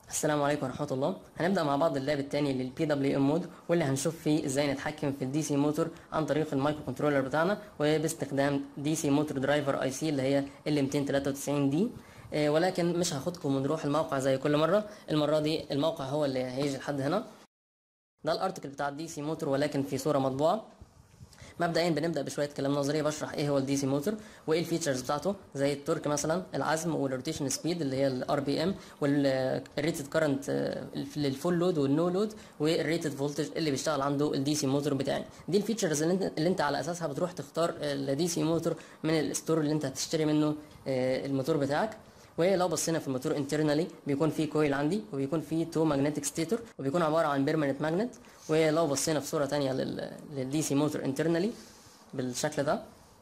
السلام عليكم ورحمة الله هنبدأ مع بعض اللاب التاني للبي دبليو ام مود واللي هنشوف فيه ازاي نتحكم في الدي سي موتور عن طريق المايكرو كنترولر بتاعنا وباستخدام دي سي موتور درايفر اي سي اللي هي ال 293 دي آه، ولكن مش هاخدكم ونروح الموقع زي كل مرة المرة دي الموقع هو اللي هيجي لحد هنا ده الارتكل بتاع الدي سي موتور ولكن في صورة مطبوعة مبدئيا بنبدا بشويه كلام نظري بشرح ايه هو الدي سي موتور وايه الفيتشرز بتاعته زي التورك مثلا العزم والروتيشن سبيد اللي هي الار بي ام والريتد كارنت للفول لود والنو لود والريتد فولتج اللي بيشتغل عنده الدي سي موتور بتاعي دي الفيتشرز اللي انت, اللي انت على اساسها بتروح تختار الدي سي موتور من الستور اللي انت هتشتري منه آه، الموتور بتاعك ولو بصينا في الموتور انترنالي بيكون فيه كويل عندي وبيكون فيه تو ماجنتيك ستيتور وبيكون عباره عن بيرمننت ماجنت ولو بصينا في صوره تانية للدي سي موتور انترنالي بالشكل ده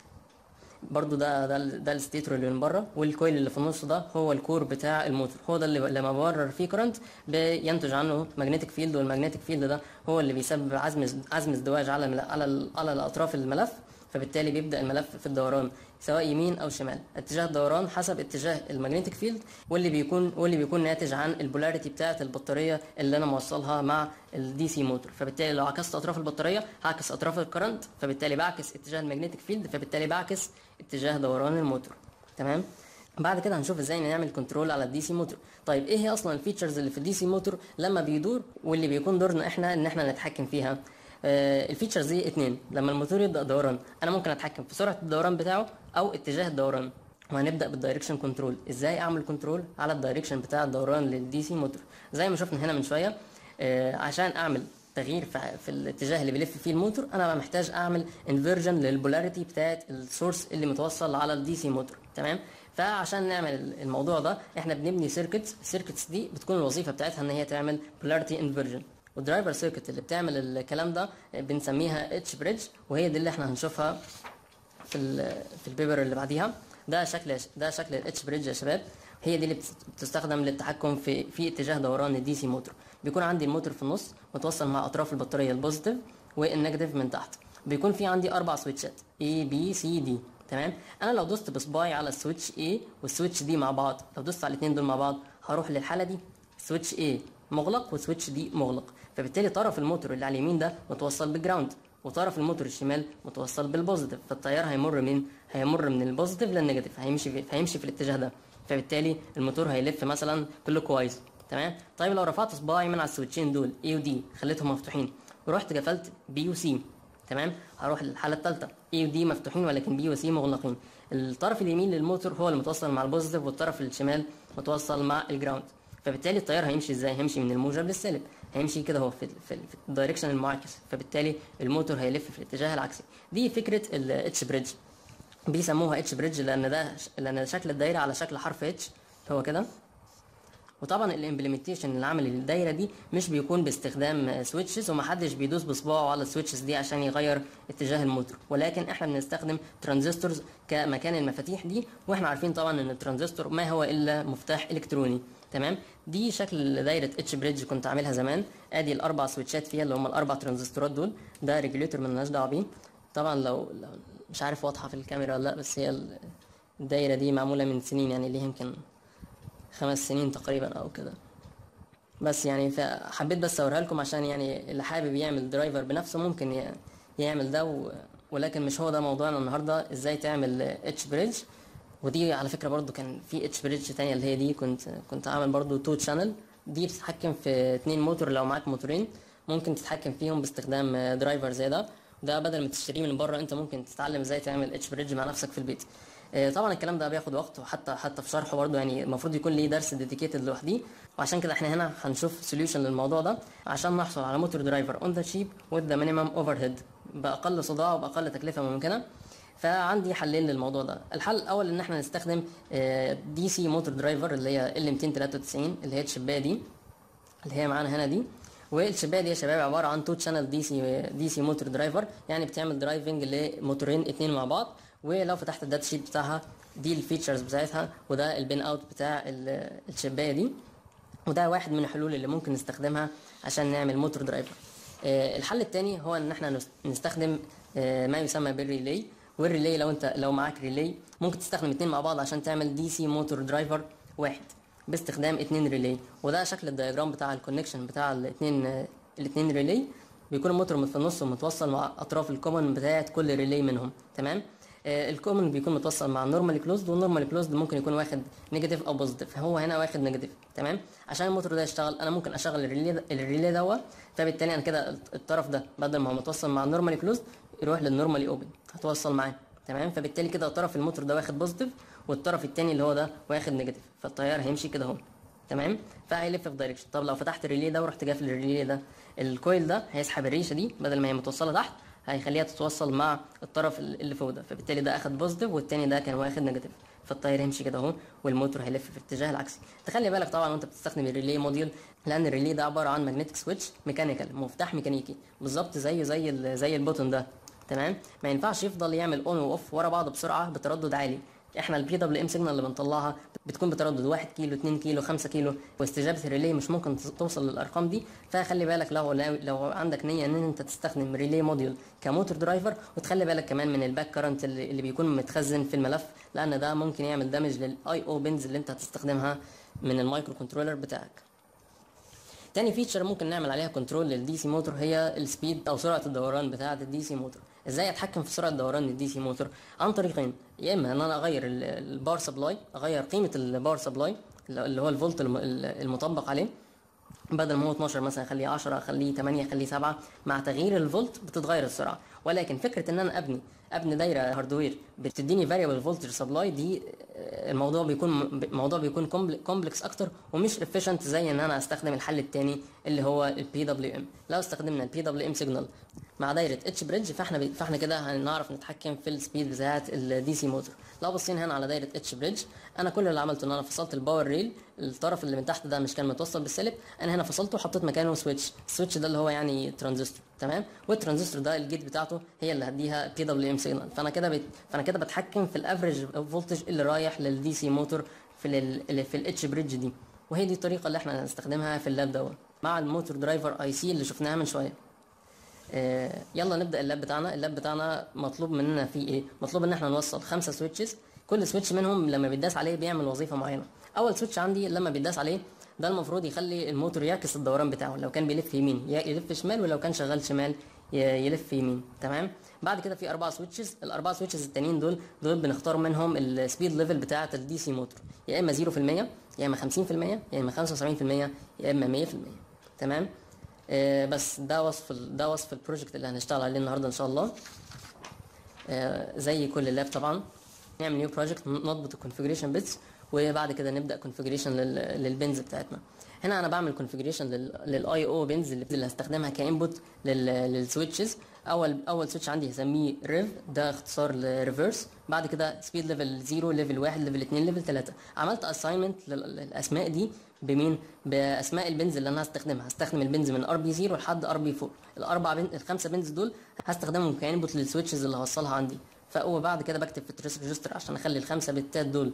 برضو ده ده ال- ده الستيتور اللي من بره والكويل اللي في النص ده هو الكور بتاع الموتور هو ده اللي لما بمرر فيه كرنت بينتج عنه ماجنتيك فيلد والماجنتيك فيلد ده هو اللي بيسبب عزم عزم ازدواج على المل- على ال- على الاطراف الملف فبالتالي بيبدا الملف في الدوران سواء يمين او شمال اتجاه الدوران حسب اتجاه المagnetic فيلد واللي بيكون واللي بيكون ناتج عن البولاريتي بتاعه البطاريه اللي انا موصلها مع الدي سي موتور فبالتالي لو عكست اطراف البطاريه هعكس اطراف الكرنت فبالتالي بعكس اتجاه المagnetic فيلد فبالتالي بعكس اتجاه دوران الموتور تمام بعد كده هنشوف ازاي نعمل كنترول على الدي سي موتور طيب ايه هي اصلا الفيتشرز اللي في الدي سي موتور لما بيدور واللي بيكون دورنا احنا ان احنا نتحكم فيها آه، الفيتشرز دي اتنين لما الموتور يبدا دوران انا ممكن اتحكم في سرعه الدوران بتاعه او اتجاه الدوران وهنبدا بالدايركشن كنترول ازاي اعمل كنترول على الدايركشن بتاع الدوران للدي سي موتور زي ما شفنا هنا من شويه آه، عشان اعمل تغيير في, في الاتجاه اللي بيلف فيه الموتور انا بقى محتاج اعمل انفيرجن للبولاريتي بتاعت السورس اللي متوصل على الدي سي موتور تمام فعشان نعمل الموضوع ده احنا بنبني سيركتس السيركتس دي بتكون الوظيفه بتاعتها ان هي تعمل بولاريتي انفيرجن والدرايفر سيركت اللي بتعمل الكلام ده بنسميها اتش بريدج وهي دي اللي احنا هنشوفها في ال في البيبر اللي بعديها ده شكل ده شكل الاتش بريدج يا شباب هي دي اللي بت- بتستخدم للتحكم في في اتجاه دوران الدي سي موتور بيكون عندي الموتور في النص متوصل مع اطراف البطاريه البوزيتيف والنيجاتيف من تحت بيكون في عندي اربع سويتشات A B C D تمام انا لو دوست بصباعي على السويتش A والسويتش D مع بعض لو دوست على الاثنين دول مع بعض هروح للحاله دي سويتش A مغلق وسويتش D مغلق فبالتالي طرف الموتور اللي على اليمين ده متوصل بالجراوند وطرف الموتور الشمال متوصل بالبوزيتيف فالتيار هيمر من هيمر من البوزيتيف للنيجاتيف هيمشي في هيمشي في الاتجاه ده فبالتالي الموتور هيلف مثلا كله كويس تمام طيب لو رفعت صباعي من على السويتشين دول A و D خليتهم مفتوحين ورحت قفلت B و C تمام هروح للحاله الثالثه A و D مفتوحين ولكن B و C مغلقين الطرف اليمين للموتور هو اللي متوصل مع البوزيتيف والطرف الشمال متوصل مع الجراوند فبالتالي التيار هيمشي ازاي هيمشي من الموجب للسالب هيمشي كده هو في في, في الدايركشن المعاكس فبالتالي الموتور هيلف في الاتجاه العكسي دي فكره الاتش بريدج بيسموها اتش بريدج لان ده لان شكل الدايره على شكل حرف اتش هو كده وطبعا الامبلمنتيشن اللي عمل الدايره دي مش بيكون باستخدام سويتشز ومحدش بيدوس بصباعه على السويتشز دي عشان يغير اتجاه الموتور ولكن احنا بنستخدم ترانزستورز كمكان المفاتيح دي واحنا عارفين طبعا ان الترانزستور ما هو الا مفتاح الكتروني تمام دي شكل دايره اتش بريدج كنت عاملها زمان ادي الاربع سويتشات فيها اللي هم الاربع ترانزستورات دول ده ريجوليتور مالناش دعوه بيه طبعا لو, لو مش عارف واضحه في الكاميرا ولا لا بس هي الدايره دي معموله من سنين يعني ليه يمكن خمس سنين تقريبا او كده بس يعني فحبيت بس اوريها لكم عشان يعني اللي حابب يعمل درايفر بنفسه ممكن ي- يعمل ده و... ولكن مش هو ده موضوعنا النهارده ازاي تعمل اتش بريدج ودي على فكره برضو كان في اتش بريدج تانية اللي هي دي كنت كنت عامل برضو تو شانل دي بتتحكم في اتنين موتور لو معاك موتورين ممكن تتحكم فيهم باستخدام درايفر زي ده ده بدل ما تشتريه من بره انت ممكن تتعلم ازاي تعمل اتش بريدج مع نفسك في البيت آه، طبعا الكلام ده بياخد وقت وحتى حتى في شرحه برضه يعني المفروض يكون ليه درس ديديكيتد لوحديه وعشان كده احنا هنا هنشوف سوليوشن للموضوع ده عشان نحصل على موتور درايفر اون ذا شيب وذ ذا مينيمم اوفر هيد باقل صداع وباقل تكلفه ممكنه فعندي حلين للموضوع ده الحل الاول ان احنا نستخدم دي سي موتور درايفر اللي هي ال 293 اللي هي الشبايه دي اللي هي معانا هنا دي والشبايه دي يا شباب عباره عن تو تشانل دي سي دي سي موتور درايفر يعني بتعمل درايفنج لموتورين اتنين مع بعض ولو فتحت الداتا شيت بتاعها دي الفيتشرز بتاعتها وده البين اوت بتاع ال- الشبايه دي وده واحد من الحلول اللي ممكن نستخدمها عشان نعمل موتور درايفر آه، الحل التاني هو ان احنا نس- نستخدم آه، ما يسمى بالريلي والريلي لو انت لو معاك ريلي ممكن تستخدم اتنين مع بعض عشان تعمل دي سي موتور درايفر واحد باستخدام اتنين ريلي وده شكل الدياجرام بتاع الكونكشن بتاع الاتنين الاتنين ريلي بيكون الموتور في النص ومتوصل مع اطراف الكومن بتاعت كل ريلي منهم تمام آه، الكومن بيكون متوصل مع النورمال كلوزد والنورمال كلوزد ممكن يكون واخد نيجاتيف او بوزيتيف هو هنا واخد نيجاتيف تمام عشان الموتور ده يشتغل انا ممكن اشغل الريلي ده الريلي دوت فبالتالي انا كده الطرف ده بدل ما هو متوصل مع النورمال كلوزد يروح للنورمالي اوبن هتوصل معاه تمام فبالتالي كده طرف الموتور ده واخد بوزيتيف والطرف التاني اللي هو ده واخد نيجاتيف فالتيار هيمشي كده اهو تمام فهيلف في دايركشن طب لو فتحت الريلي ده ورحت جاي في الريلي ده الكويل ده هيسحب الريشه دي بدل ما هي متوصله تحت هيخليها تتوصل مع الطرف اللي فوق ده فبالتالي ده اخد بوزيتيف والتاني ده كان واخد نيجاتيف فالتاير هيمشي كده اهو والموتور هيلف في الاتجاه العكسي تخلي بالك طبعا وانت بتستخدم الريلي موديول لان الريلي ده عباره عن ماجنتيك سويتش ميكانيكال مفتاح ميكانيكي بالظبط زيه زي ال زي البوتون ده تمام ما ينفعش يفضل يعمل اون واوف ورا بعض بسرعه بتردد عالي احنا البي دبليو ام سيجنال اللي بنطلعها بتكون بتردد 1 كيلو 2 كيلو 5 كيلو واستجابه الريلي مش ممكن توصل للارقام دي فخلي بالك لو لو عندك نيه ان انت تستخدم ريلي موديول كموتور درايفر وتخلي بالك كمان من الباك كارنت اللي, اللي بيكون متخزن في الملف لان ده ممكن يعمل دامج للاي او بنز اللي انت هتستخدمها من المايكرو كنترولر بتاعك تاني فيتشر ممكن نعمل عليها كنترول للدي سي موتور هي السبيد او سرعه الدوران بتاعه الدي سي موتور ازاي اتحكم في سرعه دوران الدي سي موتور عن طريقين يا اما ان انا اغير البار سبلاي اغير قيمه البار سبلاي اللي هو الفولت المطبق عليه بدل ما هو 12 مثلا اخليه 10 اخليه 8 اخليه 7 مع تغيير الفولت بتتغير السرعه ولكن فكره ان انا ابني ابني دايره هاردوير بتديني فاريبل فولتج سبلاي دي الموضوع بيكون الموضوع بيكون كومبلكس اكتر ومش افيشنت زي ان انا استخدم الحل الثاني اللي هو البي دبليو ام لو استخدمنا البي دبليو ام سيجنال مع دايره اتش بريدج فاحنا بي فاحنا كده هنعرف نتحكم في السبيد بتاعه الدي سي موتور لو بصينا هنا على دايره اتش بريدج انا كل اللي عملته ان انا فصلت الباور ريل الطرف اللي من تحت ده مش كان متوصل بالسالب انا هنا فصلته وحطيت مكانه سويتش السويتش ده اللي هو يعني ترانزستور تمام والترانزستور ده الجيت بتاعته هي اللي هديها بي دبليو ام سيجنال فانا كده بت... فانا كده بتحكم في الافريج فولتج اللي رايح للدي سي موتور في ال في الاتش بريدج دي وهي دي الطريقه اللي احنا هنستخدمها في اللاب دوت مع الموتور درايفر اي سي اللي شفناها من شويه آه يلا نبدا اللاب بتاعنا اللاب بتاعنا مطلوب مننا فيه ايه مطلوب ان احنا نوصل خمسه سويتشز كل سويتش منهم لما بيداس عليه بيعمل وظيفه معينه اول سويتش عندي لما بيداس عليه ده المفروض يخلي الموتور يعكس الدوران بتاعه لو كان بيلف يمين يلف شمال ولو كان شغال شمال يلف يمين تمام بعد كده في اربع سويتشز الاربع سويتشز التانيين دول دول بنختار منهم السبيد ليفل بتاعه الدي سي موتور يا اما 0% يا اما 50% يا اما 75% يا اما 100% تمام آه بس ده وصف ده وصف البروجكت اللي هنشتغل عليه النهارده ان شاء الله آه زي كل لاب طبعا نعمل نيو بروجكت نضبط الكونفيجريشن بيتس وبعد كده نبدا كونفيجريشن للبنز بتاعتنا هنا انا بعمل كونفيجريشن للاي او بنز اللي هستخدمها كانبوت للسويتشز اول اول سويتش عندي هسميه ريف ده اختصار لريفرس بعد كده سبيد ليفل 0 ليفل 1 ليفل 2 ليفل 3 عملت اساينمنت للاسماء دي بمين باسماء البنز اللي انا هستخدمها هستخدم البنز من ار بي 0 لحد ار بي 4 الاربع بنز الخمسه بنز دول هستخدمهم كانبوت للسويتشز اللي هوصلها عندي وبعد كده بكتب في التريس ريجستر عشان اخلي الخمسه بتات دول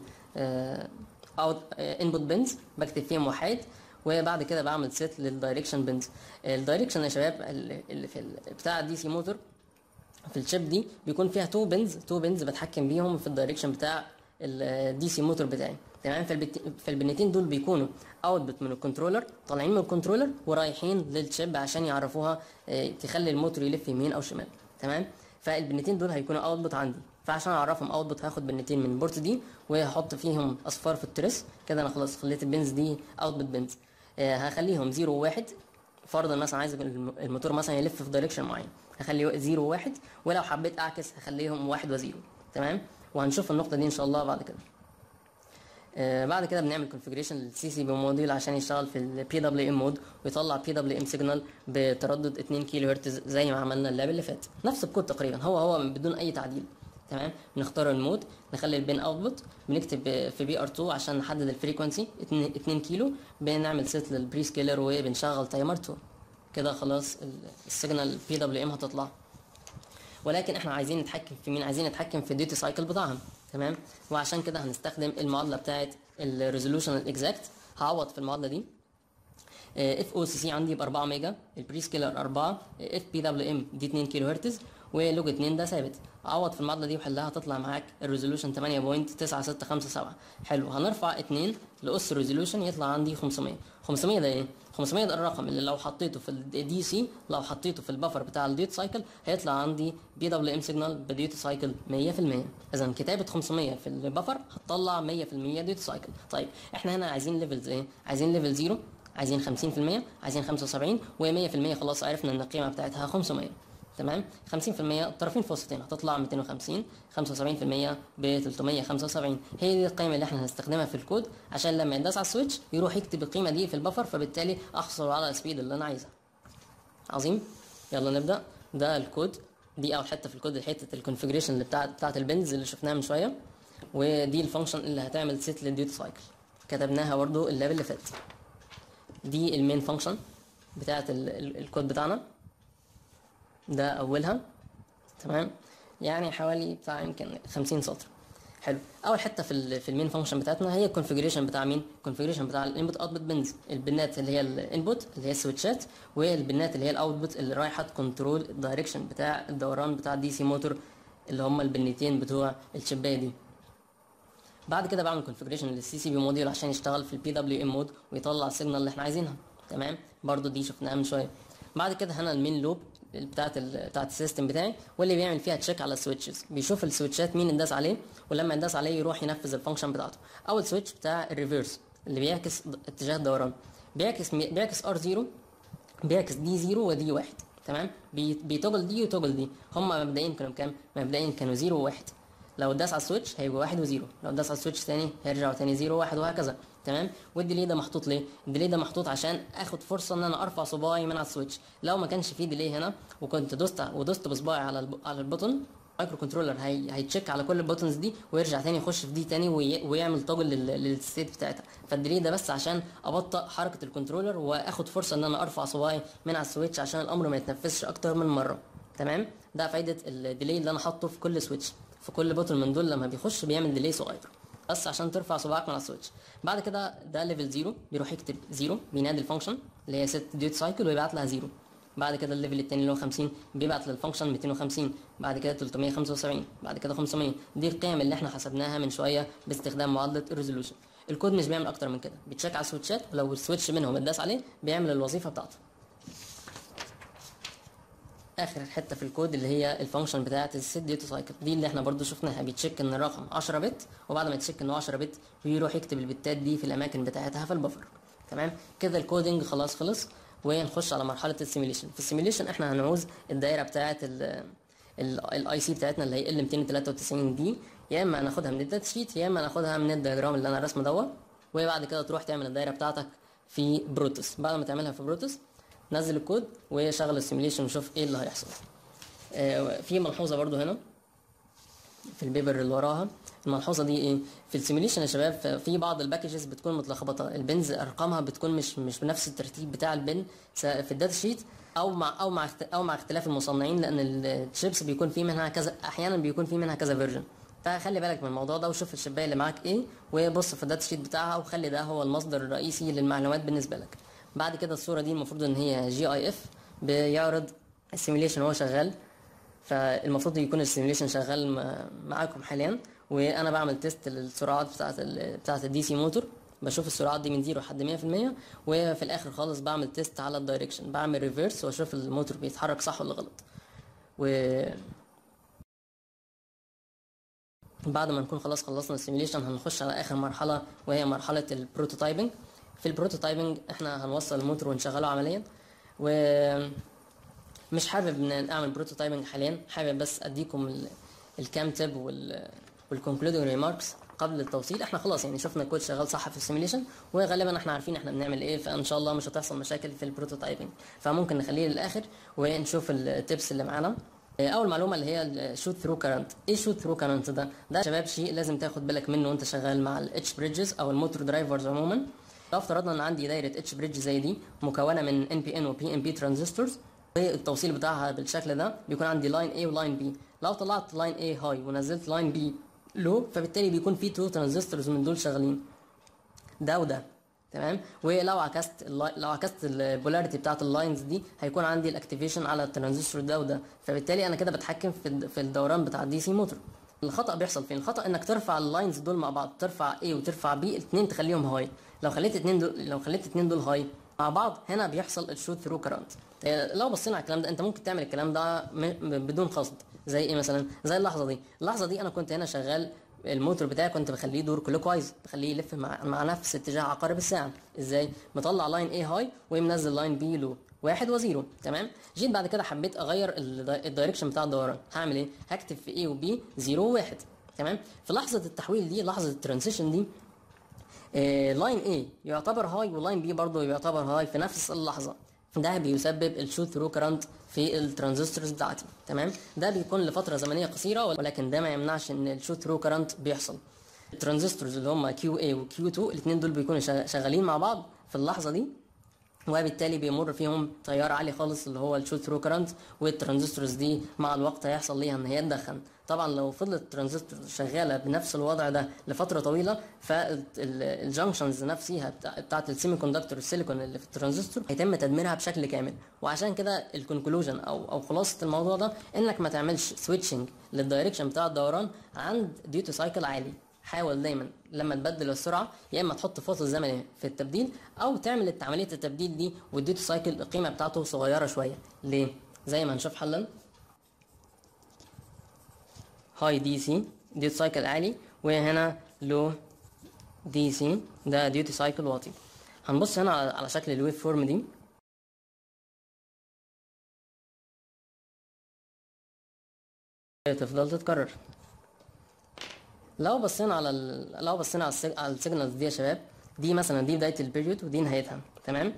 اوت انبوت بنز بكتب فيهم وحيد وبعد كده بعمل سيت للدايركشن بنز الدايركشن يا شباب اللي في بتاع الدي سي موتور في الشيب دي بيكون فيها تو بنز تو بنز بتحكم بيهم في الدايركشن بتاع الدي سي موتور بتاعي تمام فالبنتين دول بيكونوا اوتبوت من الكنترولر طالعين من الكنترولر ورايحين للشيب عشان يعرفوها تخلي الموتور يلف يمين او شمال تمام فالبنتين دول هيكونوا اوتبوت عندي فعشان اعرفهم اوتبوت هاخد بنتين من البورت دي وهحط فيهم اصفار في التريس كده انا خلاص خليت البنز دي اوتبوت بنز آه هخليهم 0 و1 فرضا مثلا عايز الموتور مثلا يلف في دايركشن معين هخليه 0 و1 ولو حبيت اعكس هخليهم 1 و0 تمام وهنشوف النقطه دي ان شاء الله بعد كده آه بعد كده بنعمل كونفيجريشن للسي سي بي موديل عشان يشتغل في البي دبليو ام مود ويطلع بي دبليو ام سيجنال بتردد 2 كيلو هرتز زي ما عملنا اللاب اللي فات نفس الكود تقريبا هو هو بدون اي تعديل تمام بنختار المود نخلي البين اوتبوت بنكتب في بي ار 2 عشان نحدد الفريكونسي 2 كيلو بنعمل سيت للبري سكيلر وبنشغل تايمر 2 كده خلاص السيجنال بي دبليو ام هتطلع ولكن احنا عايزين نتحكم في مين عايزين نتحكم في الديوتي سايكل بتاعهم تمام وعشان كده هنستخدم المعادله بتاعه الريزولوشن الاكزاكت هعوض في المعادله دي اف او سي سي عندي ب 4 ميجا البري سكيلر 4 اف بي دبليو ام دي 2 كيلو هرتز ولوج 2 ده ثابت عوض في المعادله دي وحلها هتطلع معاك الريزولوشن 8.9657 حلو هنرفع 2 لاس الريزولوشن يطلع عندي 500 500 ده ايه 500 ده الرقم اللي لو حطيته في الدي سي لو حطيته في البفر بتاع الديوت سايكل هيطلع عندي بي دبليو ام سيجنال بديوت سايكل 100% اذا كتابه 500 في البفر هتطلع 100% ديوت سايكل طيب احنا هنا عايزين ليفلز ايه عايزين ليفل 0 عايزين 50% عايزين 75 و100% خلاص عرفنا ان القيمه بتاعتها 500 تمام 50% الطرفين فوسطين هتطلع 250 75% ب 375 هي دي القيمه اللي احنا هنستخدمها في الكود عشان لما يداس على السويتش يروح يكتب القيمه دي في البفر فبالتالي احصل على السبيد اللي انا عايزها عظيم يلا نبدا ده الكود دي اول حته في الكود حته الكونفجريشن اللي بتاعت بتاعت البنز اللي شفناها من شويه ودي الفانكشن اللي هتعمل سيت للديوت سايكل كتبناها برضو اللاب اللي فات دي المين فانكشن بتاعت الكود بتاعنا ده اولها تمام يعني حوالي بتاع يمكن 50 سطر حلو اول حته في ال في المين فانكشن بتاعتنا هي الكونفيجريشن بتاع مين الكونفيجريشن بتاع الانبوت اوتبوت بنز البنات اللي هي الانبوت اللي هي السويتشات والبنات اللي هي الاوتبوت اللي رايحه تكنترول الدايركشن بتاع الدوران بتاع الدي سي موتور اللي هم البنتين بتوع الشبايه دي بعد كده بعمل كونفيجريشن للسي سي بي موديول عشان يشتغل في البي دبليو ام مود ويطلع السيجنال اللي احنا عايزينها تمام برضو دي شفناها من شويه بعد كده هنا المين لوب بتاعت ال بتاعت السيستم بتاعي واللي بيعمل فيها تشيك على السويتشز بيشوف السويتشات مين انداس عليه ولما ينداس عليه يروح ينفذ الفانكشن بتاعته اول سويتش بتاع الريفيرس اللي بيعكس اتجاه الدوران بيعكس بيعكس ار 0 بيعكس دي 0 ودي 1 تمام بيتوجل دي وتوجل دي هم مبدئيا كانوا كام مبدئيا كانوا 0 و1 لو داس على السويتش هيبقى 1 و0 لو داس على السويتش تاني هيرجعوا تاني 0 و1 وهكذا تمام والديلي ده محطوط ليه الديلي ده محطوط عشان اخد فرصه ان انا ارفع صباعي من على السويتش لو ما كانش فيه ديلي هنا وكنت دوست ودوست بصباعي على الب... على البوتون مايكرو كنترولر هي... هيتشيك على كل البوتونز دي ويرجع تاني يخش في دي تاني وي... ويعمل توجل لل... للستيت بتاعتها فالديلي ده بس عشان ابطئ حركه الكنترولر واخد فرصه ان انا ارفع صباعي من على السويتش عشان الامر ما يتنفذش اكتر من مره تمام ده فايده الديلي اللي انا حاطه في كل سويتش في كل بوتون من دول لما بيخش بيعمل ديلي صغير بس عشان ترفع صباعك من على السويتش بعد كده ده ليفل 0 بيروح يكتب 0 بينادي الفانكشن اللي هي ست ديوت سايكل ويبعت لها 0 بعد كده الليفل التاني اللي هو 50 بيبعت للفانكشن 250 بعد كده 375 بعد كده 500 دي القيم اللي احنا حسبناها من شويه باستخدام معادله الريزولوشن الكود مش بيعمل اكتر من كده بيتشيك على السويتشات ولو السويتش منهم اتداس عليه بيعمل الوظيفه بتاعته اخر حته في الكود اللي هي الفانكشن بتاعه الست ديوتي سايكل دي اللي احنا برضو شفناها بيتشيك ان الرقم 10 بت وبعد ما يتشيك انه 10 بت بيروح يكتب البتات دي في الاماكن بتاعتها في البفر تمام كده الكودنج خلاص خلص ونخش على مرحله السيميليشن في السيميليشن احنا هنعوز الدايره بتاعه الاي سي بتاعتنا اللي هي ال 293 دي يا اما ناخدها من الداتا شيت يا اما ناخدها من الدياجرام اللي انا رسمه دوت وبعد كده تروح تعمل الدايره بتاعتك في بروتوس بعد ما تعملها في بروتوس نزل الكود وشغل السيميليشن وشوف ايه اللي هيحصل آه في ملحوظه برضو هنا في البيبر اللي وراها الملحوظه دي ايه في السيميليشن يا شباب في بعض الباكجز بتكون متلخبطه البنز ارقامها بتكون مش مش بنفس الترتيب بتاع البن في الداتا شيت او مع او مع او مع اختلاف المصنعين لان الشيبس بيكون في منها كذا احيانا بيكون في منها كذا فيرجن فخلي بالك من الموضوع ده وشوف الشبايه اللي معاك ايه وبص في الداتا شيت بتاعها وخلي ده هو المصدر الرئيسي للمعلومات بالنسبه لك بعد كده الصوره دي المفروض ان هي جي اي اف بيعرض السيميليشن وهو شغال فالمفروض يكون السيميليشن شغال معاكم حاليا وانا بعمل تيست للسرعات بتاعه بتاعه الدي سي موتور بشوف السرعات دي من 0 لحد 100% وفي الاخر خالص بعمل تيست على الدايركشن بعمل ريفيرس واشوف الموتور بيتحرك صح ولا غلط و بعد ما نكون خلاص خلصنا السيميليشن هنخش على اخر مرحله وهي مرحله البروتوتايبنج في البروتوتايبنج احنا هنوصل الموتور ونشغله عمليا و مش حابب ان اعمل بروتوتايبنج حاليا حابب بس اديكم الكام تيب وال والكونكلودنج ريماركس قبل التوصيل احنا خلاص يعني شفنا الكود شغال صح في السيميليشن وغالبا احنا عارفين احنا بنعمل ايه فان شاء الله مش هتحصل مشاكل في البروتوتايبنج فممكن نخليه للاخر ونشوف التيبس اللي معانا اول معلومه اللي هي الشوت ثرو كارنت ايه شوت ثرو كارنت ده ده يا شباب شيء لازم تاخد بالك منه وانت شغال مع الاتش بريدجز او الموتور درايفرز عموما لو افترضنا ان عندي دايره اتش بريدج زي دي مكونه من ان بي ان وبي ام بي ترانزستورز التوصيل بتاعها بالشكل ده بيكون عندي لاين A ولاين B لو طلعت لاين A هاي ونزلت لاين B لو فبالتالي بيكون في تو ترانزستورز من دول شغالين ده وده تمام ولو عكست اللاي- لو عكست البولاريتي بتاعت اللاينز دي هيكون عندي الاكتيفيشن على الترانزستور ده وده فبالتالي انا كده بتحكم في الد- في الدوران بتاع الدي سي موتور الخطا بيحصل فين الخطا انك ترفع اللاينز دول مع بعض ترفع A وترفع B الاثنين تخليهم هاي لو خليت الاثنين دول لو خليت الاثنين دول هاي مع بعض هنا بيحصل الشوت ثرو كرنت لو بصينا على الكلام ده انت ممكن تعمل الكلام ده م- م- بدون قصد زي ايه مثلا زي اللحظه دي اللحظه دي انا كنت هنا شغال الموتور بتاعي كنت بخليه يدور كلوك وايز بخليه يلف مع, مع نفس اتجاه عقارب الساعه ازاي مطلع لاين A هاي ومنزل لاين B لو واحد وزيرو تمام جيت بعد كده حبيت اغير الداي- الدايركشن بتاع الدوران هعمل ايه هكتب في A و B 0 و1 تمام في لحظه التحويل دي لحظه الترانزيشن دي آه، لاين A يعتبر هاي ولاين B برضه يعتبر هاي في نفس اللحظة ده بيسبب الشوت ثرو كرنت في الترانزستورز بتاعتي تمام ده بيكون لفترة زمنية قصيرة ولكن ده ما يمنعش ان الشوت ثرو كرنت بيحصل الترانزستورز اللي هم QA و Q2 الاثنين دول بيكونوا شغ- شغالين مع بعض في اللحظة دي وبالتالي بيمر فيهم تيار عالي خالص اللي هو الشوت ثرو كرنت والترانزستورز دي مع الوقت هيحصل ليها ان هي تدخن طبعا لو فضلت الترانزستور شغاله بنفس الوضع ده لفتره طويله فالجنكشنز نفسها بتاع بتاعت السيمي كوندكتور السيليكون اللي في الترانزستور هيتم تدميرها بشكل كامل وعشان كده الكونكلوجن او او خلاصه الموضوع ده انك ما تعملش سويتشنج للدايركشن بتاع الدوران عند ديوتي سايكل عالي حاول دايما لما تبدل السرعه يا اما تحط فاصل زمني في التبديل او تعمل عمليه التبديل دي والديوتي سايكل القيمه بتاعته صغيره شويه ليه زي ما هنشوف حلا هاي دي سي ديوتي سايكل عالي وهنا لو دي سي ده ديوتي سايكل واطي هنبص هنا على على شكل الويف فورم دي تفضل تتكرر لو بصينا على ال... لو بصينا على, السج... على السيجنالز دي يا شباب دي مثلا دي بدايه البيريود ودي نهايتها تمام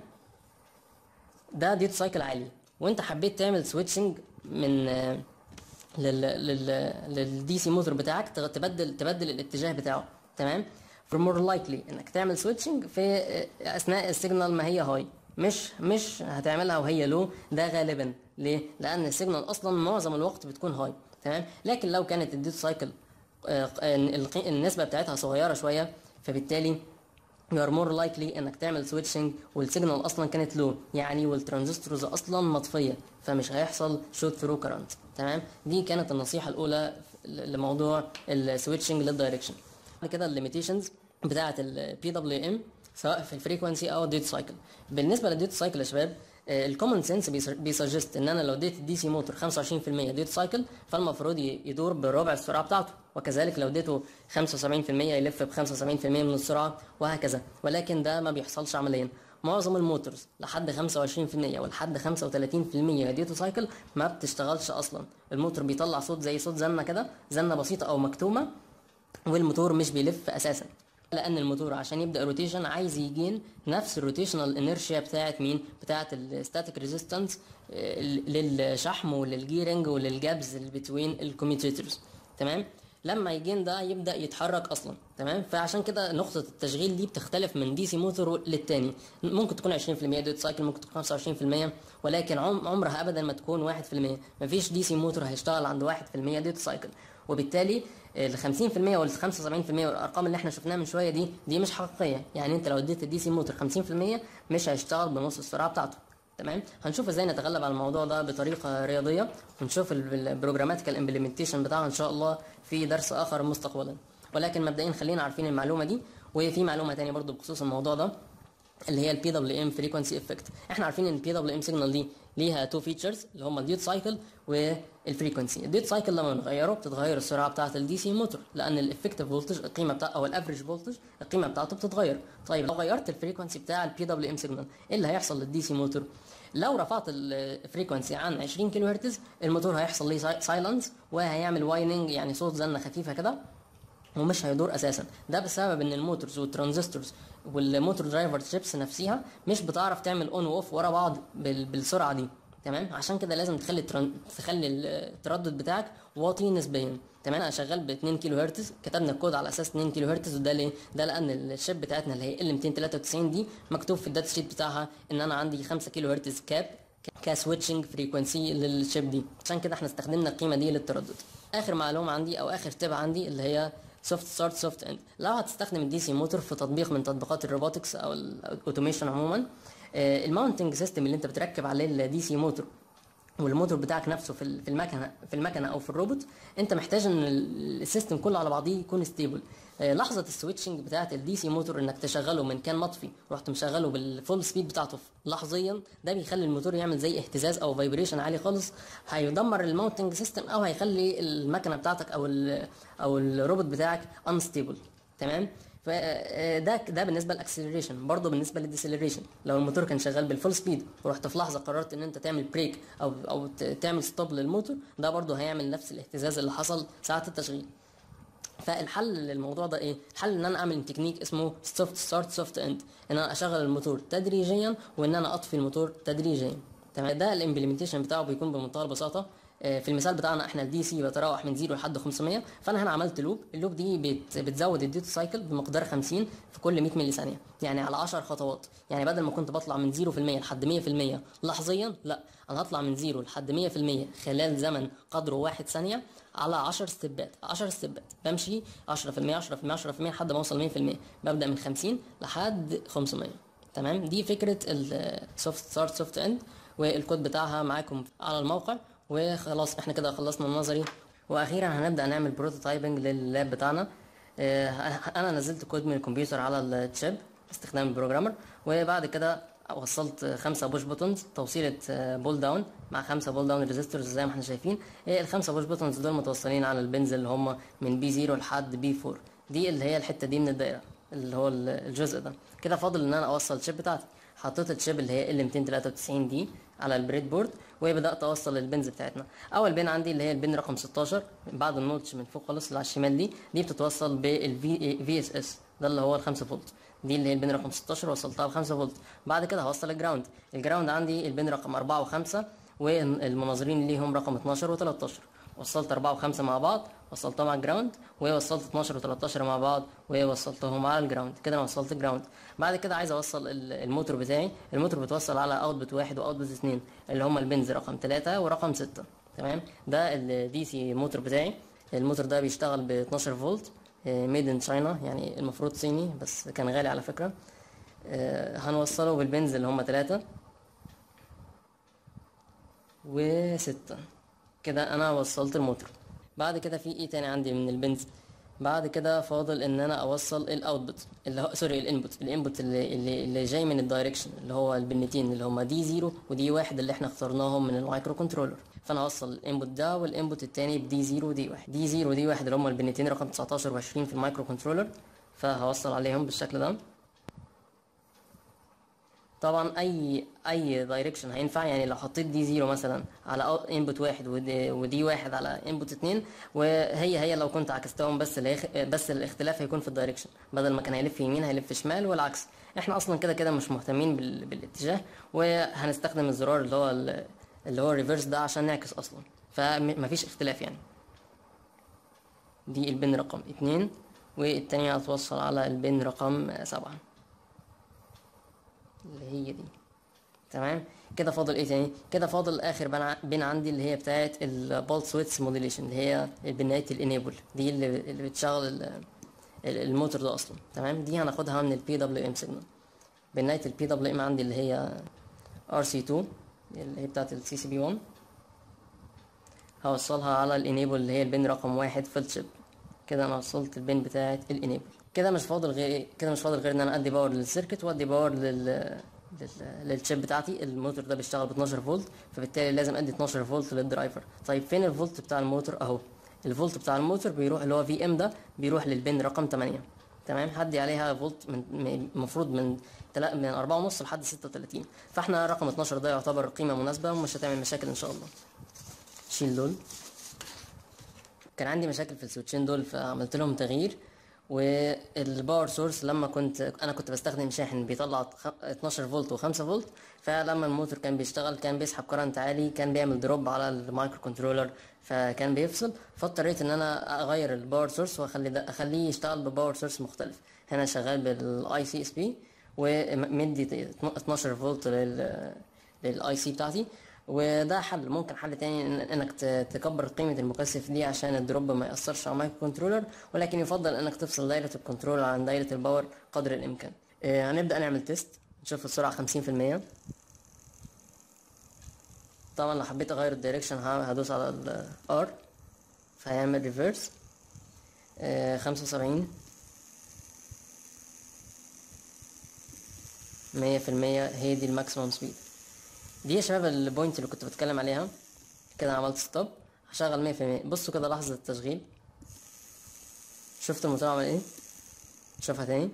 ده ديوت سايكل عالي وانت حبيت تعمل سويتشنج من آه، لل لل للدي سي موتور بتاعك تغ- تبدل تبدل الاتجاه بتاعه تمام for more likely انك تعمل سويتشنج في آه، اثناء السيجنال ما هي هاي مش مش هتعملها وهي لو ده غالبا ليه لان السيجنال اصلا معظم الوقت بتكون هاي تمام لكن لو كانت الديوت سايكل آه، آه، القي- النسبه بتاعتها صغيره شويه فبالتالي you are more likely انك تعمل سويتشنج والسيجنال اصلا كانت لو يعني والترانزستورز اصلا مطفيه فمش هيحصل شوت ثرو كرنت تمام دي كانت النصيحه الاولى ل- لموضوع السويتشنج للدايركشن بعد كده الليميتيشنز بتاعه البي دبليو ام سواء في الفريكونسي او الديوت سايكل بالنسبه للديوت سايكل يا شباب الكومن سنس بيسجست ان انا لو اديت الدي سي موتور 25% ديوت سايكل فالمفروض ي- يدور بربع السرعه بتاعته وكذلك لو اديته 75% يلف ب 75% من السرعه وهكذا ولكن ده ما بيحصلش عمليا معظم الموتورز لحد 25% ولحد 35% ديوتو سايكل ما بتشتغلش اصلا الموتور بيطلع صوت زي صوت زنه كده زنه بسيطه او مكتومه والموتور مش بيلف اساسا لان الموتور عشان يبدا روتيشن عايز يجين نفس الروتيشنال انرشيا بتاعت مين بتاعت الستاتيك ريزيستنس للشحم وللجيرنج وللجابز اللي بتوين الكوميتيتورز تمام لما يجين ده يبدا يتحرك اصلا تمام فعشان كده نقطه التشغيل دي بتختلف من دي سي موتور للتاني ممكن تكون 20% دوت سايكل ممكن تكون 25% ولكن عم عمرها ابدا ما تكون 1% مفيش دي سي موتور هيشتغل عند 1% دوت سايكل وبالتالي ال 50% وال 75% والارقام اللي احنا شفناها من شويه دي دي مش حقيقيه يعني انت لو اديت الدي سي موتور 50% مش هيشتغل بنص السرعه بتاعته تمام هنشوف ازاي نتغلب على الموضوع ده بطريقه رياضيه ونشوف البروجراماتيكال امبلمنتيشن بتاعها ان شاء الله في درس اخر مستقبلا ولكن مبدئيا خلينا عارفين المعلومه دي وفي معلومه تانية برضو بخصوص الموضوع ده اللي هي البي دبليو ام فريكونسي افكت احنا عارفين ان البي دبليو ام سيجنال دي ليها تو فيتشرز اللي هم الديوت سايكل والفريكونسي الديوت سايكل لما بنغيره بتتغير السرعه بتاعه الدي سي موتور لان الافكتيف فولتج القيمه بتاع او الافريج فولتج القيمه بتاعته بتتغير طيب لو غيرت الفريكونسي بتاع البي دبليو ام سيجنال ايه اللي هيحصل للدي سي موتور لو رفعت الفريكونسي عن 20 كيلو هرتز الموتور هيحصل ليه سايلنس وهيعمل وايننج يعني صوت زنه خفيفه كده ومش هيدور اساسا ده بسبب ان الموتورز والترانزستورز والموتور درايفر شيبس نفسها مش بتعرف تعمل اون واوف ورا بعض بال- بالسرعه دي تمام عشان كده لازم تخلي الترن... تخلي التردد بتاعك واطي نسبيا تمام انا شغال ب 2 كيلو هرتز كتبنا الكود على اساس 2 كيلو هرتز وده ليه ده لان الشيب بتاعتنا اللي هي ال 293 دي مكتوب في الداتا شيت بتاعها ان انا عندي 5 كيلو هرتز كاب كسويتشنج فريكونسي للشيب دي عشان كده احنا استخدمنا القيمه دي للتردد اخر معلومه عندي او اخر تب عندي اللي هي سوفت ستارت سوفت اند لو هتستخدم الدي سي موتور في تطبيق من تطبيقات الروبوتكس او الاوتوميشن عموما الماونتنج سيستم اللي انت بتركب عليه الدي سي موتور والموتور بتاعك نفسه في في المكنه في المكنه او في الروبوت انت محتاج ان السيستم كله على بعضيه يكون ستيبل لحظه السويتشنج بتاعه الدي سي موتور انك تشغله من كان مطفي رحت مشغله بالفول سبيد بتاعته لحظيا ده بيخلي الموتور يعمل زي اهتزاز او فايبريشن عالي خالص هيدمر الماونتنج سيستم او هيخلي المكنه بتاعتك او ال او الروبوت بتاعك انستيبل تمام فده ده بالنسبه للاكسلريشن برضه بالنسبه للديسلريشن لو الموتور كان شغال بالفول سبيد ورحت في لحظه قررت ان انت تعمل بريك او او تعمل ستوب للموتور ده برضه هيعمل نفس الاهتزاز اللي حصل ساعه التشغيل فالحل للموضوع ده ايه؟ الحل ان انا اعمل تكنيك اسمه سوفت ستارت سوفت اند ان انا اشغل الموتور تدريجيا وان انا اطفي الموتور تدريجيا تمام ده الامبلمنتيشن بتاعه بيكون بمنتهى البساطه في المثال بتاعنا احنا الدي سي بتراوح من 0 لحد 500 فانا هنا عملت لوب اللوب دي بت بتزود الديوتي سايكل بمقدار 50 في كل 100 ملي ثانيه يعني على 10 خطوات يعني بدل ما كنت بطلع من 0% لحد 100% لحظيا لا انا هطلع من 0 لحد 100% خلال زمن قدره 1 ثانيه على 10 ستيبات 10 ستيبات بمشي 10% 10% 10% لحد ما اوصل 100% ببدا من 50 لحد 500 تمام دي فكره السوفت ستارت سوفت اند والكود بتاعها معاكم على الموقع وخلاص احنا كده خلصنا النظري واخيرا هنبدا نعمل بروتوتايبنج لللاب بتاعنا اه انا نزلت كود من الكمبيوتر على التشيب باستخدام البروجرامر وبعد كده وصلت خمسة بوش بوتونز توصيلة بول داون مع خمسة بول داون ريزيستورز زي ما احنا شايفين الخمسة بوش بوتونز دول متوصلين على البنز اللي هم من بي 0 لحد بي 4 دي اللي هي الحتة دي من الدايرة اللي هو الجزء ده كده فاضل ان انا اوصل الشيب بتاعتي حطيت الشيب اللي هي ال 293 دي على البريد بورد وبدات اوصل البنز بتاعتنا اول بين عندي اللي هي البين رقم 16 بعد النوتش من فوق خالص اللي على الشمال دي دي بتتوصل بالفي في اس اس ده اللي هو ال 5 فولت دي اللي هي البين رقم 16 وصلتها ب 5 فولت بعد كده هوصل الجراوند الجراوند عندي البين رقم 4 و5 والمناظرين ليهم رقم 12 و13 وصلت 4 و5 مع بعض وصلتهم على الجراوند ووصلت 12 و13 مع بعض ووصلتهم على الجراوند كده انا وصلت الجراوند بعد كده عايز اوصل الموتور بتاعي الموتور بيتوصل على اوتبوت واحد واوتبوت اثنين اللي هما البنز رقم 3 ورقم 6 تمام ده الدي سي موتور بتاعي الموتور ده بيشتغل ب 12 فولت ميد ان تشاينا يعني المفروض صيني بس كان غالي على فكره هنوصله بالبنز اللي هما 3 و6 كده انا وصلت الموتور بعد كده في ايه تاني عندي من البنز بعد كده فاضل ان انا اوصل الاوتبوت اللي هو سوري الانبوت الانبوت اللي, اللي, اللي جاي من الدايركشن اللي هو البنتين اللي هما دي زيرو ودي واحد اللي احنا اخترناهم من المايكرو كنترولر فانا اوصل الانبوت ده والانبوت التاني بدي زيرو ودي واحد دي زيرو ودي واحد اللي هما البنتين رقم 19 و20 في المايكرو كنترولر فهوصل عليهم بالشكل ده طبعا اي اي دايركشن هينفع يعني لو حطيت دي زيرو مثلا على انبوت واحد ودي, ودي واحد على انبوت اتنين وهي هي لو كنت عكستهم بس بس الاختلاف هيكون في الدايركشن بدل ما كان هيلف يمين هيلف شمال والعكس احنا اصلا كده كده مش مهتمين بال... بالاتجاه وهنستخدم الزرار اللي هو اللي هو الريفرس ده عشان نعكس اصلا فمفيش اختلاف يعني دي البن رقم اتنين والتانية هتوصل على البن رقم سبعة اللي هي دي تمام كده فاضل ايه تاني كده فاضل اخر بين عندي اللي هي بتاعه البولت ويتس موديليشن اللي هي البنايه الانيبل دي اللي, اللي بتشغل الموتور ده اصلا تمام دي هناخدها من البي دبليو ام سيجنال بنايه البي دبليو ام عندي اللي هي ار سي 2 اللي هي بتاعه السي سي بي 1 هوصلها على الانيبل اللي هي البن رقم واحد في الشيب كده انا وصلت البن بتاعه الانيبل كده مش فاضل غير كده مش فاضل غير ان انا ادي باور للسيركت وادي باور لل لل... للشيب بتاعتي الموتور ده بيشتغل ب 12 فولت فبالتالي لازم ادي 12 فولت للدرايفر طيب فين الفولت بتاع الموتور اهو الفولت بتاع الموتور بيروح اللي هو في ام ده بيروح للبن رقم 8 تمام هدي عليها فولت من المفروض من تلا... من 4 ونص لحد 36 فاحنا رقم 12 ده يعتبر قيمه مناسبه ومش هتعمل مشاكل ان شاء الله شيل دول كان عندي مشاكل في السويتشين دول فعملت لهم تغيير والباور سورس لما كنت انا كنت بستخدم شاحن بيطلع 12 فولت و5 فولت فلما الموتور كان بيشتغل كان بيسحب كرنت عالي كان بيعمل دروب على المايكرو كنترولر فكان بيفصل فاضطريت ان انا اغير الباور سورس واخلي ده اخليه يشتغل بباور سورس مختلف هنا شغال بالاي سي اس بي ومدي 12 فولت لل للاي سي بتاعتي وده حل ممكن حل تاني إن- انك ت- تكبر قيمة المكثف دي عشان الدروب ما يأثرش على المايكرو كنترولر ولكن يفضل انك تفصل دايرة الكنترول عن دايرة الباور قدر الامكان آه، هنبدأ نعمل تيست نشوف السرعة خمسين في المية طبعا لو حبيت اغير الدايركشن هدوس على ال R فهيعمل ريفرس خمسة وسبعين مية في المية هي دي الماكسيموم سبيد دي يا شباب البوينت اللي كنت بتكلم عليها كده عملت ستوب هشغل مية في المية بصوا كده لحظة التشغيل شفت الموتور عمل ايه شوفها تاني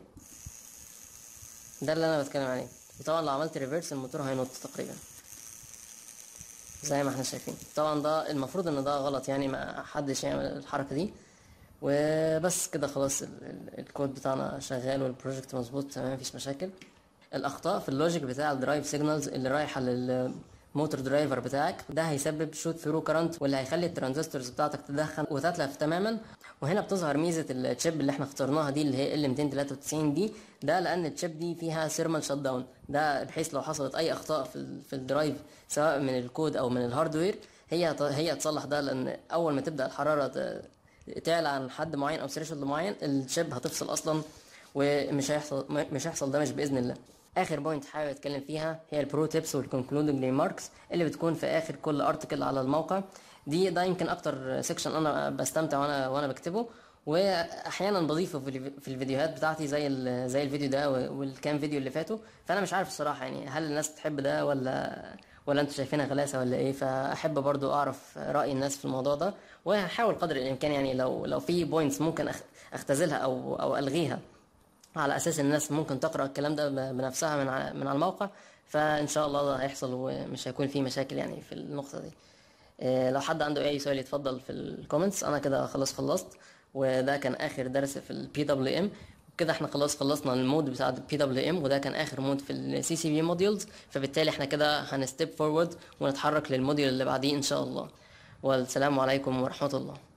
ده اللي انا بتكلم عليه وطبعا لو عملت ريفرس الموتور هينط تقريبا زي ما احنا شايفين طبعا ده المفروض ان ده غلط يعني ما حدش يعمل الحركة دي وبس كده خلاص ال- ال- الكود بتاعنا شغال والبروجكت مظبوط تمام مفيش مشاكل الاخطاء في اللوجيك بتاع الدرايف سيجنالز اللي رايحه للموتور درايفر بتاعك ده هيسبب شوت ثرو كرنت واللي هيخلي الترانزستورز بتاعتك تدخن وتتلف تماما وهنا بتظهر ميزه التشيب اللي احنا اخترناها دي اللي هي ال 293 دي ده لان التشيب دي فيها سيرمال شت داون ده بحيث لو حصلت اي اخطاء في ال- في الدرايف سواء من الكود او من الهاردوير هي هت- هي هتصلح ده لان اول ما تبدا الحراره ت- تعلى عن حد معين او ثريشولد معين الشيب هتفصل اصلا ومش هيحصل مش هيحصل دمج باذن الله اخر بوينت حابب اتكلم فيها هي البرو تيبس والكونكلودنج ريماركس اللي بتكون في اخر كل ارتكل على الموقع دي ده يمكن اكتر سيكشن انا بستمتع وانا وانا بكتبه واحيانا بضيفه في الفي- في الفيديوهات بتاعتي زي ال- زي الفيديو ده والكام فيديو اللي فاتوا فانا مش عارف الصراحه يعني هل الناس بتحب ده ولا ولا انتوا شايفينها غلاسه ولا ايه فاحب برضو اعرف راي الناس في الموضوع ده وهحاول قدر الامكان يعني لو لو في بوينتس ممكن أخ- اختزلها او او الغيها على اساس الناس ممكن تقرا الكلام ده ب- بنفسها من ع- من على الموقع فان شاء الله ده هيحصل ومش هيكون في مشاكل يعني في النقطه دي إيه، لو حد عنده اي سؤال يتفضل في الكومنتس انا كده خلاص خلصت وده كان اخر درس في البي دبليو ام كده احنا خلاص خلصنا المود بتاع البي دبليو ام وده كان اخر مود في السي سي بي موديولز فبالتالي احنا كده هنستيب فورورد ونتحرك للموديول اللي بعديه ان شاء الله والسلام عليكم ورحمه الله